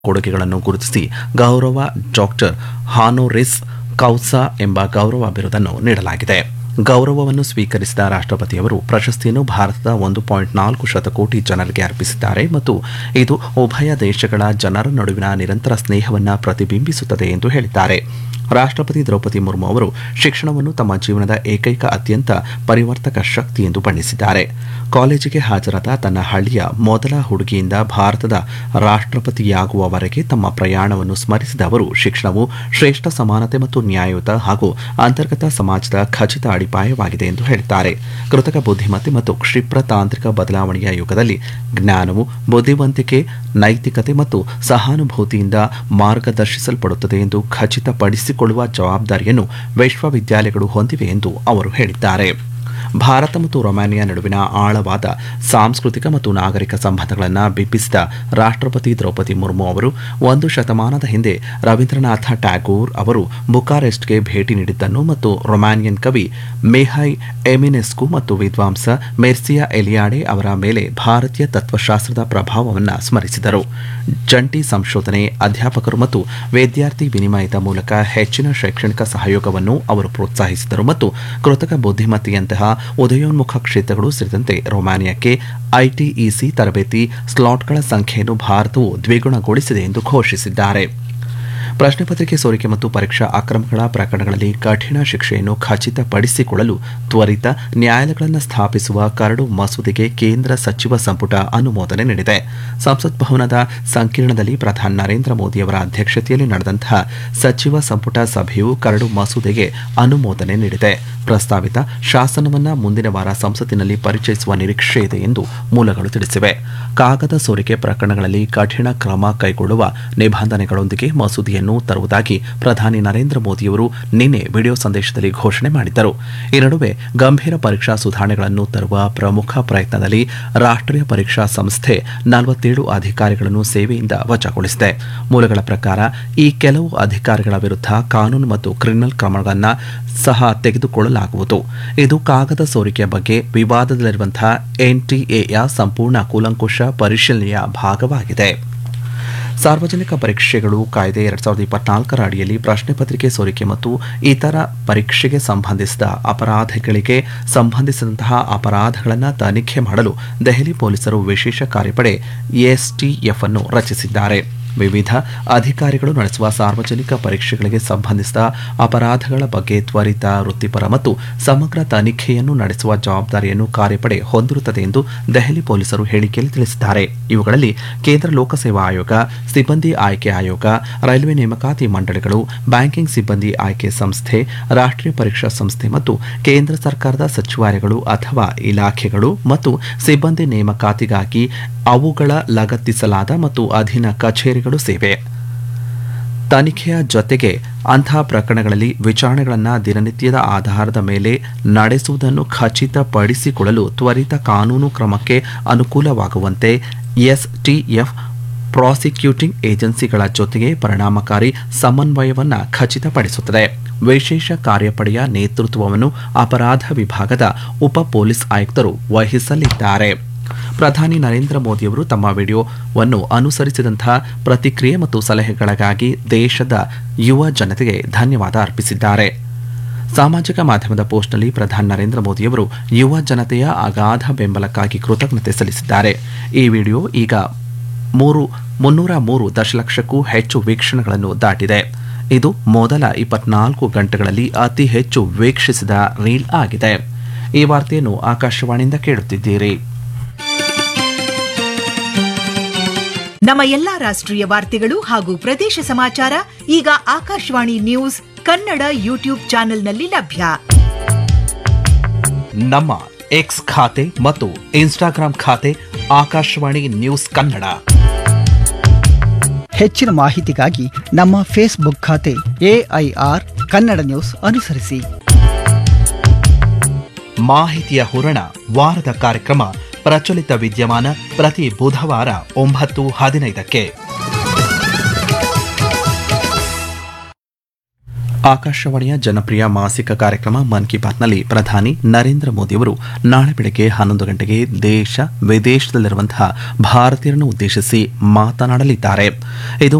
ಕೊಡುಗೆಗಳನ್ನು ಗುರುತಿಸಿ ಗೌರವ ಡಾಕ್ಟರ್ ಹಾನೋರಿಸ್ ಕೌಸಾ ಎಂಬ ಗೌರವ ಬಿರುದನ್ನು ನೀಡಲಾಗಿದೆ ಗೌರವವನ್ನು ಸ್ವೀಕರಿಸಿದ ರಾಷ್ಟ್ರಪತಿಯವರು ಪ್ರಶಸ್ತಿಯನ್ನು ಭಾರತದ ಒಂದು ಪಾಯಿಂಟ್ ನಾಲ್ಕು ಶತಕೋಟಿ ಜನರಿಗೆ ಅರ್ಪಿಸಿದ್ದಾರೆ ಮತ್ತು ಇದು ಉಭಯ ದೇಶಗಳ ಜನರ ನಡುವಿನ ನಿರಂತರ ಸ್ನೇಹವನ್ನು ಪ್ರತಿಬಿಂಬಿಸುತ್ತದೆ ಎಂದು ಹೇಳಿದ್ದಾರೆ ರಾಷ್ಟ್ರಪತಿ ದ್ರೌಪದಿ ಮುರ್ಮು ಅವರು ಶಿಕ್ಷಣವನ್ನು ತಮ್ಮ ಜೀವನದ ಏಕೈಕ ಅತ್ಯಂತ ಪರಿವರ್ತಕ ಶಕ್ತಿ ಎಂದು ಬಣ್ಣಿಸಿದ್ದಾರೆ ಕಾಲೇಜಿಗೆ ಹಾಜರಾದ ತನ್ನ ಹಳ್ಳಿಯ ಮೊದಲ ಹುಡುಗಿಯಿಂದ ಭಾರತದ ರಾಷ್ಟ್ರಪತಿಯಾಗುವವರೆಗೆ ತಮ್ಮ ಪ್ರಯಾಣವನ್ನು ಸ್ಮರಿಸಿದ ಅವರು ಶಿಕ್ಷಣವು ಶ್ರೇಷ್ಠ ಸಮಾನತೆ ಮತ್ತು ನ್ಯಾಯಯುತ ಹಾಗೂ ಅಂತರ್ಗತ ಸಮಾಜದ ಖಚಿತ ಅಡಿಪಾಯವಾಗಿದೆ ಎಂದು ಹೇಳಿದ್ದಾರೆ ಕೃತಕ ಬುದ್ಧಿಮತ್ತೆ ಮತ್ತು ಕ್ಷಿಪ್ರ ತಾಂತ್ರಿಕ ಬದಲಾವಣೆಯ ಯುಗದಲ್ಲಿ ಜ್ಞಾನವು ಬುದ್ಧಿವಂತಿಕೆ ನೈತಿಕತೆ ಮತ್ತು ಸಹಾನುಭೂತಿಯಿಂದ ಮಾರ್ಗದರ್ಶಿಸಲ್ಪಡುತ್ತದೆ ಎಂದು ಖಚಿತಪಡಿಸಿಕೊಳ್ಳುವ ಜವಾಬ್ದಾರಿಯನ್ನು ವಿಶ್ವವಿದ್ಯಾಲಯಗಳು ಹೊಂದಿವೆ ಎಂದು ಅವರು ಹೇಳಿದ್ದಾರೆ ಭಾರತ ಮತ್ತು ರೊಮಾನಿಯಾ ನಡುವಿನ ಆಳವಾದ ಸಾಂಸ್ಕೃತಿಕ ಮತ್ತು ನಾಗರಿಕ ಸಂಬಂಧಗಳನ್ನು ಬಿಂಬಿಸಿದ ರಾಷ್ಟ್ರಪತಿ ದ್ರೌಪದಿ ಮುರ್ಮು ಅವರು ಒಂದು ಶತಮಾನದ ಹಿಂದೆ ರವೀಂದ್ರನಾಥ ಟ್ಯಾಗೋರ್ ಅವರು ಬುಕಾರೆಸ್ಟ್ಗೆ ಭೇಟಿ ನೀಡಿದ್ದನ್ನು ಮತ್ತು ರೊಮಾನಿಯನ್ ಕವಿ ಮೆಹೈ ಎಮಿನೆಸ್ಕು ಮತ್ತು ವಿದ್ವಾಂಸ ಮೆರ್ಸಿಯಾ ಎಲಿಯಾಡೆ ಅವರ ಮೇಲೆ ಭಾರತೀಯ ತತ್ವಶಾಸ್ತ್ರದ ಪ್ರಭಾವವನ್ನು ಸ್ಮರಿಸಿದರು ಜಂಟಿ ಸಂಶೋಧನೆ ಅಧ್ಯಾಪಕರು ಮತ್ತು ವಿದ್ಯಾರ್ಥಿ ವಿನಿಮಯದ ಮೂಲಕ ಹೆಚ್ಚಿನ ಶೈಕ್ಷಣಿಕ ಸಹಯೋಗವನ್ನು ಅವರು ಪ್ರೋತ್ಸಾಹಿಸಿದರು ಮತ್ತು ಕೃತಕ ಬುದ್ಧಿಮತ್ತೆಯಂತಹ ಉದಯೋನ್ಮುಖ ಕ್ಷೇತ್ರಗಳು ಸೇರಿದಂತೆ ರೊಮಾನಿಯಾಕ್ಕೆ ಐಟಿಇಸಿ ತರಬೇತಿ ಸ್ಲಾಟ್ಗಳ ಸಂಖ್ಯೆಯನ್ನು ಭಾರತವು ದ್ವಿಗುಣಗೊಳಿಸಿದೆ ಎಂದು ಘೋಷಿಸಿದ್ದಾರೆ ಪ್ರಶ್ನೆ ಪತ್ರಿಕೆ ಸೋರಿಕೆ ಮತ್ತು ಪರೀಕ್ಷಾ ಅಕ್ರಮಗಳ ಪ್ರಕರಣಗಳಲ್ಲಿ ಕಠಿಣ ಶಿಕ್ಷೆಯನ್ನು ಖಚಿತಪಡಿಸಿಕೊಳ್ಳಲು ತ್ವರಿತ ನ್ಯಾಯಾಲಯಗಳನ್ನು ಸ್ಥಾಪಿಸುವ ಕರಡು ಮಸೂದೆಗೆ ಕೇಂದ್ರ ಸಚಿವ ಸಂಪುಟ ಅನುಮೋದನೆ ನೀಡಿದೆ ಸಂಸತ್ ಭವನದ ಸಂಕೀರ್ಣದಲ್ಲಿ ಪ್ರಧಾನಿ ನರೇಂದ್ರ ಮೋದಿಯವರ ಅಧ್ಯಕ್ಷತೆಯಲ್ಲಿ ನಡೆದಂತಹ ಸಚಿವ ಸಂಪುಟ ಸಭೆಯು ಕರಡು ಮಸೂದೆಗೆ ಅನುಮೋದನೆ ನೀಡಿದೆ ಪ್ರಸ್ತಾವಿತ ಶಾಸನವನ್ನು ಮುಂದಿನ ವಾರ ಸಂಸತ್ತಿನಲ್ಲಿ ಪರಿಚಯಿಸುವ ನಿರೀಕ್ಷೆ ಇದೆ ಎಂದು ಮೂಲಗಳು ತಿಳಿಸಿವೆ ಕಾಗದ ಸೋರಿಕೆ ಪ್ರಕರಣಗಳಲ್ಲಿ ಕಠಿಣ ಕ್ರಮ ಕೈಗೊಳ್ಳುವ ನಿಬಂಧನೆಗಳೊಂದಿಗೆ ಮಸೂದೆಯನ್ನು ತರುವುದಾಗಿ ಪ್ರಧಾನಿ ನರೇಂದ್ರ ಮೋದಿಯವರು ನಿನ್ನೆ ವಿಡಿಯೋ ಸಂದೇಶದಲ್ಲಿ ಘೋಷಣೆ ಮಾಡಿದ್ದರು ಈ ನಡುವೆ ಗಂಭೀರ ಪರೀಕ್ಷಾ ಸುಧಾರಣೆಗಳನ್ನು ತರುವ ಪ್ರಮುಖ ಪ್ರಯತ್ನದಲ್ಲಿ ರಾಷ್ಟ್ರೀಯ ಪರೀಕ್ಷಾ ಸಂಸ್ಥೆ ನಲವತ್ತೇಳು ಅಧಿಕಾರಿಗಳನ್ನು ಸೇವೆಯಿಂದ ವಜಾಗೊಳಿಸಿದೆ ಮೂಲಗಳ ಪ್ರಕಾರ ಈ ಕೆಲವು ಅಧಿಕಾರಿಗಳ ವಿರುದ್ಧ ಕಾನೂನು ಮತ್ತು ಕ್ರಿಮಿನಲ್ ಕ್ರಮಗಳನ್ನು ಸಹ ತೆಗೆದುಕೊಳ್ಳಲಾಗುವುದು ಇದು ಕಾಗದ ಸೋರಿಕೆಯ ಬಗ್ಗೆ ವಿವಾದದಲ್ಲಿರುವಂತಹ ಎನ್ಟಿಎಯ ಸಂಪೂರ್ಣ ಕೂಲಂಕುಷ ಪರಿಶೀಲನೆಯ ಭಾಗವಾಗಿದೆ ಸಾರ್ವಜನಿಕ ಪರೀಕ್ಷೆಗಳು ಕಾಯ್ದೆ ಎರಡ್ ಸಾವಿರದ ಇಪ್ಪತ್ನಾಲ್ಕರ ಅಡಿಯಲ್ಲಿ ಪ್ರಶ್ನೆ ಪತ್ರಿಕೆ ಸೋರಿಕೆ ಮತ್ತು ಇತರ ಪರೀಕ್ಷೆಗೆ ಸಂಬಂಧಿಸಿದ ಅಪರಾಧಗಳಿಗೆ ಸಂಬಂಧಿಸಿದಂತಹ ಅಪರಾಧಗಳನ್ನು ತನಿಖೆ ಮಾಡಲು ದೆಹಲಿ ಪೊಲೀಸರು ವಿಶೇಷ ಕಾರ್ಯಪಡೆ ಎಸ್ಟಿಎಫ್ ಅನ್ನು ರಚಿಸಿದ್ದಾರೆ ವಿವಿಧ ಅಧಿಕಾರಿಗಳು ನಡೆಸುವ ಸಾರ್ವಜನಿಕ ಪರೀಕ್ಷೆಗಳಿಗೆ ಸಂಬಂಧಿಸಿದ ಅಪರಾಧಗಳ ಬಗ್ಗೆ ತ್ವರಿತ ವೃತ್ತಿಪರ ಮತ್ತು ಸಮಗ್ರ ತನಿಖೆಯನ್ನು ನಡೆಸುವ ಜವಾಬ್ದಾರಿಯನ್ನು ಕಾರ್ಯಪಡೆ ಹೊಂದಿರುತ್ತದೆ ಎಂದು ದೆಹಲಿ ಪೊಲೀಸರು ಹೇಳಿಕೆಯಲ್ಲಿ ತಿಳಿಸಿದ್ದಾರೆ ಇವುಗಳಲ್ಲಿ ಕೇಂದ್ರ ಲೋಕಸೇವಾ ಆಯೋಗ ಸಿಬ್ಬಂದಿ ಆಯ್ಕೆ ಆಯೋಗ ರೈಲ್ವೆ ನೇಮಕಾತಿ ಮಂಡಳಿಗಳು ಬ್ಯಾಂಕಿಂಗ್ ಸಿಬ್ಬಂದಿ ಆಯ್ಕೆ ಸಂಸ್ಥೆ ರಾಷ್ಟ್ರೀಯ ಪರೀಕ್ಷಾ ಸಂಸ್ಥೆ ಮತ್ತು ಕೇಂದ್ರ ಸರ್ಕಾರದ ಸಚಿವಾಲಯಗಳು ಅಥವಾ ಇಲಾಖೆಗಳು ಮತ್ತು ಸಿಬ್ಬಂದಿ ನೇಮಕಾತಿಗಾಗಿ ಅವುಗಳ ಲಗತ್ತಿಸಲಾದ ಮತ್ತು ಅಧೀನ ಕಚೇರಿಗಳು ಸೇವೆ ತನಿಖೆಯ ಜೊತೆಗೆ ಅಂತಹ ಪ್ರಕರಣಗಳಲ್ಲಿ ವಿಚಾರಣೆಗಳನ್ನು ದಿನನಿತ್ಯದ ಆಧಾರದ ಮೇಲೆ ನಡೆಸುವುದನ್ನು ಖಚಿತಪಡಿಸಿಕೊಳ್ಳಲು ತ್ವರಿತ ಕಾನೂನು ಕ್ರಮಕ್ಕೆ ಅನುಕೂಲವಾಗುವಂತೆ ಎಸ್ಟಿಎಫ್ ಪ್ರಾಸಿಕ್ಯೂಟಿಂಗ್ ಏಜೆನ್ಸಿಗಳ ಜೊತೆಗೆ ಪರಿಣಾಮಕಾರಿ ಸಮನ್ವಯವನ್ನು ಖಚಿತಪಡಿಸುತ್ತದೆ ವಿಶೇಷ ಕಾರ್ಯಪಡೆಯ ನೇತೃತ್ವವನ್ನು ಅಪರಾಧ ವಿಭಾಗದ ಉಪ ಪೊಲೀಸ್ ಆಯುಕ್ತರು ವಹಿಸಲಿದ್ದಾರೆ ಪ್ರಧಾನಿ ನರೇಂದ್ರ ಮೋದಿಯವರು ತಮ್ಮ ವಿಡಿಯೋವನ್ನು ಅನುಸರಿಸಿದಂತಹ ಪ್ರತಿಕ್ರಿಯೆ ಮತ್ತು ಸಲಹೆಗಳಿಗಾಗಿ ದೇಶದ ಯುವ ಜನತೆಗೆ ಧನ್ಯವಾದ ಅರ್ಪಿಸಿದ್ದಾರೆ ಸಾಮಾಜಿಕ ಮಾಧ್ಯಮದ ಪೋಸ್ಟ್ನಲ್ಲಿ ಪ್ರಧಾನಿ ನರೇಂದ್ರ ಮೋದಿಯವರು ಯುವ ಜನತೆಯ ಅಗಾಧ ಬೆಂಬಲಕ್ಕಾಗಿ ಕೃತಜ್ಞತೆ ಸಲ್ಲಿಸಿದ್ದಾರೆ ಈ ವಿಡಿಯೋ ಈಗ ಮೂರು ಮುನ್ನೂರ ಮೂರು ದಶಲಕ್ಷಕ್ಕೂ ಹೆಚ್ಚು ವೀಕ್ಷಣೆಗಳನ್ನು ದಾಟಿದೆ ಇದು ಮೊದಲ ಇಪ್ಪತ್ನಾಲ್ಕು ಗಂಟೆಗಳಲ್ಲಿ ಅತಿ ಹೆಚ್ಚು ವೀಕ್ಷಿಸಿದ ರೀಲ್ ಆಗಿದೆ ಈ ವಾರ್ತೆಯನ್ನು ಆಕಾಶವಾಣಿಯಿಂದ ಕೇಳುತ್ತಿದ್ದೀರಿ ನಮ್ಮ ಎಲ್ಲಾ ರಾಷ್ಟ್ರೀಯ ವಾರ್ತೆಗಳು ಹಾಗೂ ಪ್ರದೇಶ ಸಮಾಚಾರ ಈಗ ಆಕಾಶವಾಣಿ ನ್ಯೂಸ್ ಕನ್ನಡ ಯೂಟ್ಯೂಬ್ ಚಾನೆಲ್ನಲ್ಲಿ ಲಭ್ಯ ನಮ್ಮ ಎಕ್ಸ್ ಖಾತೆ ಮತ್ತು ಇನ್ಸ್ಟಾಗ್ರಾಂ ಖಾತೆ ಆಕಾಶವಾಣಿ ನ್ಯೂಸ್ ಕನ್ನಡ ಹೆಚ್ಚಿನ ಮಾಹಿತಿಗಾಗಿ ನಮ್ಮ ಫೇಸ್ಬುಕ್ ಖಾತೆ ಎಐಆರ್ ಕನ್ನಡ ನ್ಯೂಸ್ ಅನುಸರಿಸಿ ಮಾಹಿತಿಯ ಹೂರಣ ವಾರದ ಕಾರ್ಯಕ್ರಮ ಪ್ರಚಲಿತ ವಿದ್ಯಮಾನ ಪ್ರತಿ ಬುಧವಾರ ಒಂಬತ್ತು ಹದಿನೈದಕ್ಕೆ ಆಕಾಶವಾಣಿಯ ಜನಪ್ರಿಯ ಮಾಸಿಕ ಕಾರ್ಯಕ್ರಮ ಮನ್ ಕಿ ಬಾತ್ನಲ್ಲಿ ಪ್ರಧಾನಿ ನರೇಂದ್ರ ಮೋದಿಯವರು ನಾಳೆ ಬೆಳಗ್ಗೆ ಹನ್ನೊಂದು ಗಂಟೆಗೆ ದೇಶ ವಿದೇಶದಲ್ಲಿರುವಂತಹ ಭಾರತೀಯರನ್ನು ಉದ್ದೇಶಿಸಿ ಮಾತನಾಡಲಿದ್ದಾರೆ ಇದು